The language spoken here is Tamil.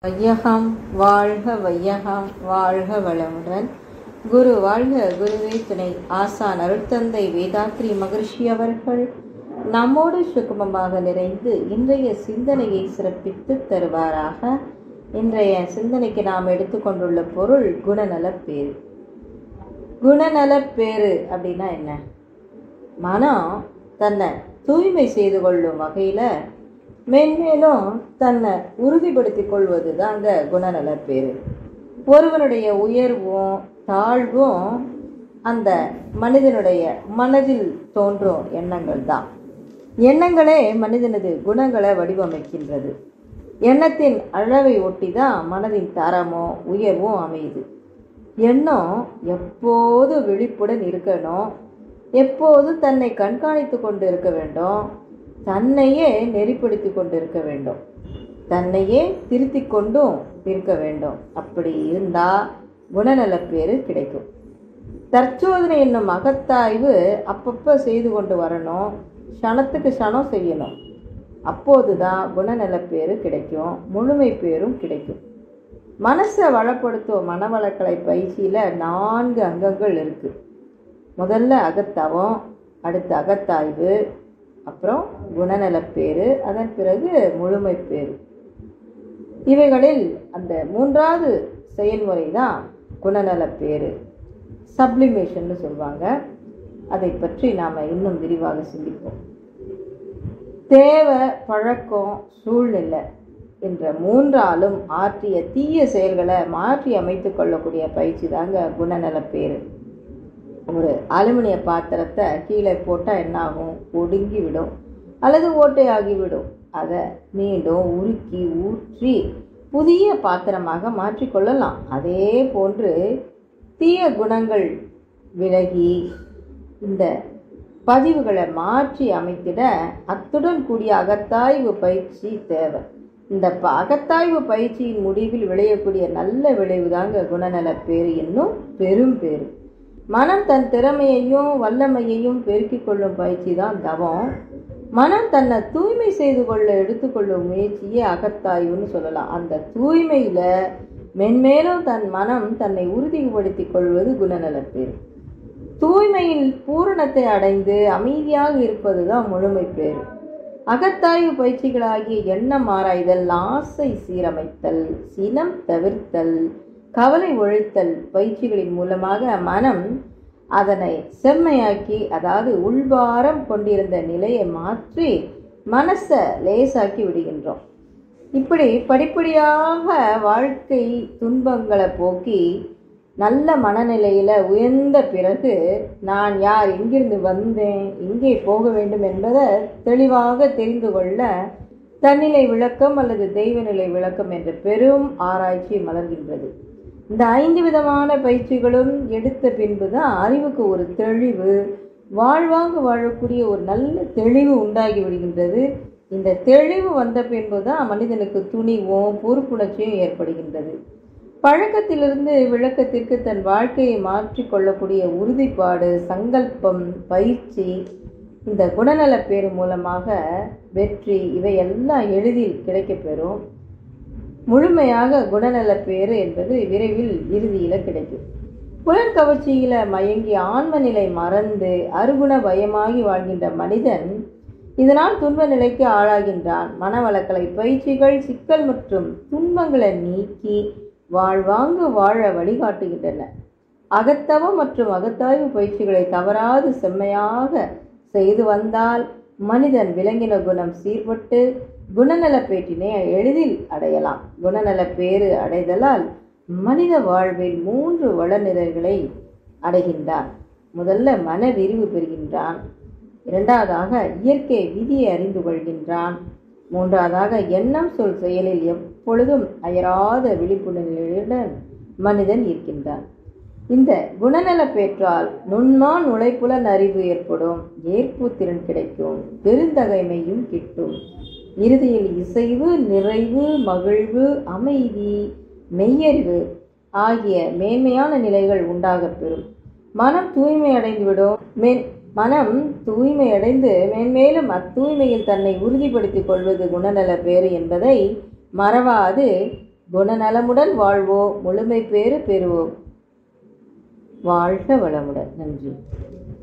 வையகம் வாழ்க வையகம் வாழ்க வளமுடன் குரு வாழ்க குருவே துணை ஆசான் அருட்தந்தை வேதாத்ரி மகர்ஷி அவர்கள் நம்மோடு சுகமமாக நிறைந்து இன்றைய சிந்தனையை சிறப்பித்து தருவாராக இன்றைய சிந்தனைக்கு நாம் எடுத்துக்கொண்டுள்ள பொருள் குணநலப்பேறு குணநலப்பேறு அப்படின்னா என்ன மனம் தன்னை தூய்மை செய்து கொள்ளும் வகையில் மென்மேலும் தன்னை உறுதிப்படுத்திக் கொள்வது தாங்க குணநலப்பேறு ஒருவனுடைய உயர்வும் தாழ்வும் அந்த மனிதனுடைய மனதில் தோன்றும் எண்ணங்கள் தான் எண்ணங்களே மனிதனது குணங்களை வடிவமைக்கின்றது எண்ணத்தின் அளவை ஒட்டி தான் மனதின் தரமோ உயர்வும் அமையுது எண்ணம் எப்போது விழிப்புடன் இருக்கணும் எப்போது தன்னை கண்காணித்து கொண்டு இருக்க வேண்டும் தன்னையே நெறிப்படுத்தி கொண்டு இருக்க வேண்டும் தன்னையே திருத்தி கொண்டும் இருக்க வேண்டும் அப்படி இருந்தால் குணநலப்பேறு கிடைக்கும் தற்சோதனை என்னும் அகத்தாய்வு அப்பப்போ செய்து கொண்டு வரணும் க்ஷணத்துக்கு க்ஷணம் செய்யணும் அப்போது தான் குணநலப்பேறு கிடைக்கும் முழுமை பேரும் கிடைக்கும் மனசை வளப்படுத்தும் மனவளக்கலை பயிற்சியில் நான்கு அங்கங்கள் இருக்குது முதல்ல அகத்தவம் அடுத்து அகத்தாய்வு அப்புறம் குணநலப்பேறு அதன் பிறகு முழுமைப்பேறு இவைகளில் அந்த மூன்றாவது செயல்முறை தான் குணநலப்பேறு சப்ளிமேஷன்னு சொல்லுவாங்க அதை பற்றி நாம் இன்னும் விரிவாக சிந்திப்போம் தேவை பழக்கம் சூழ்நிலை என்ற மூன்றாலும் ஆற்றிய தீய செயல்களை மாற்றி அமைத்து கொள்ளக்கூடிய பயிற்சி தாங்க குணநலப்பேறு ஒரு அலுமினிய பாத்திரத்தை கீழே போட்டால் என்ன ஆகும் ஒடுங்கி விடும் அல்லது ஓட்டையாகி விடும் அதை மீண்டும் உருக்கி ஊற்றி புதிய பாத்திரமாக மாற்றிக்கொள்ளலாம் அதே போன்று தீய குணங்கள் விலகி இந்த பதிவுகளை மாற்றி அமைத்திட அத்துடன் கூடிய அகத்தாய்வு பயிற்சி தேவை இந்த அகத்தாய்வு பயிற்சியின் முடிவில் விளையக்கூடிய நல்ல விளைவு தாங்க குணநலப்பேறு என்னும் பெரும் பேரு மனம் தன் திறமையையும் வல்லமையையும் பெருக்கிக் கொள்ளும் பயிற்சி தான் தவம் மனம் தன்னை தூய்மை செய்து கொள்ள எடுத்துக்கொள்ளும் முயற்சியே அகத்தாய்வுன்னு சொல்லலாம் அந்த தூய்மையில மென்மேலும் தன் மனம் தன்னை உறுதிப்படுத்திக் கொள்வது குணநலப்பேறு தூய்மையில் பூரணத்தை அடைந்து அமைதியாக இருப்பது தான் முழுமை பேறு அகத்தாய்வு பயிற்சிகளாகிய எண்ணம் ஆராய்தல் ஆசை சீரமைத்தல் சினம் தவிர்த்தல் கவலை ஒழித்தல் பயிற்சிகளின் மூலமாக மனம் அதனை செம்மையாக்கி அதாவது உள்பாரம் கொண்டிருந்த நிலையை மாற்றி மனசை லேசாக்கி விடுகின்றோம் இப்படி படிப்படியாக வாழ்க்கை துன்பங்களை போக்கி நல்ல மனநிலையில் உயர்ந்த பிறகு நான் யார் எங்கிருந்து வந்தேன் எங்கே போக வேண்டும் என்பதை தெளிவாக தெரிந்து கொள்ள தன்னிலை விளக்கம் அல்லது தெய்வநிலை விளக்கம் என்ற பெரும் ஆராய்ச்சி மலர்கின்றது இந்த ஐந்து விதமான பயிற்சிகளும் எடுத்த பின்பு தான் அறிவுக்கு ஒரு தெளிவு வாழ்வாங்க வாழக்கூடிய ஒரு நல்ல தெளிவு உண்டாகி விடுகின்றது இந்த தெளிவு வந்த பின்பு தான் மனிதனுக்கு துணிவும் பொறுப்புணர்ச்சியும் ஏற்படுகின்றது பழக்கத்திலிருந்து விளக்கத்திற்கு தன் வாழ்க்கையை மாற்றிக்கொள்ளக்கூடிய உறுதிப்பாடு சங்கல்பம் பயிற்சி இந்த குணநலப்பேறு மூலமாக வெற்றி இவையெல்லாம் எளிதில் கிடைக்கப்பெறும் முழுமையாக குணநலப்பேறு என்பது விரைவில் இறுதியில் கிடைக்கும் புலன் கவர்ச்சியில மயங்கி ஆன்ம நிலை மறந்து அருகுண பயமாகி வாழ்கின்ற மனிதன் இதனால் துன்ப நிலைக்கு ஆளாகின்றான் மனவளக்கலை பயிற்சிகள் சிக்கல் மற்றும் துன்பங்களை நீக்கி வாழ்வாங்கு வாழ வழிகாட்டுகின்றன அகத்தவம் மற்றும் அகத்தாய்வு பயிற்சிகளை தவறாது செம்மையாக செய்து வந்தால் மனிதன் விலங்கின குணம் சீர்பட்டு குணநலப்பேட்டினை எளிதில் அடையலாம் குணநலப்பேறு அடைதலால் மனித வாழ்வில் மூன்று வளநிலைகளை அடைகின்றான் முதல்ல மன விரிவு பெறுகின்றான் இரண்டாவதாக இயற்கை விதியை அறிந்து கொள்கின்றான் மூன்றாவதாக எண்ணம் சொல் செயலில் எப்பொழுதும் அயராத விழிப்புணர்வுடன் மனிதன் இருக்கின்றான் இந்த குணநல பெற்றால் நுண்மான் உழைப்புலன் அறிவு ஏற்படும் ஏற்பு திறன் கிடைக்கும் பெருந்தகைமையும் கிட்டும் இறுதியில் இசைவு நிறைவு மகிழ்வு அமைதி மெய்யறிவு ஆகிய மேன்மையான நிலைகள் உண்டாகப் பெறும் மனம் தூய்மை அடைந்துவிடும் மென் மனம் தூய்மை அடைந்து மேன்மேலும் அத்தூய்மையில் தன்னை உறுதிப்படுத்திக் கொள்வது குணநல பேறு என்பதை மறவாது குணநலமுடன் வாழ்வோம் முழுமை பேறு பெறுவோம் வாழ்க வளமுடன் நன்றி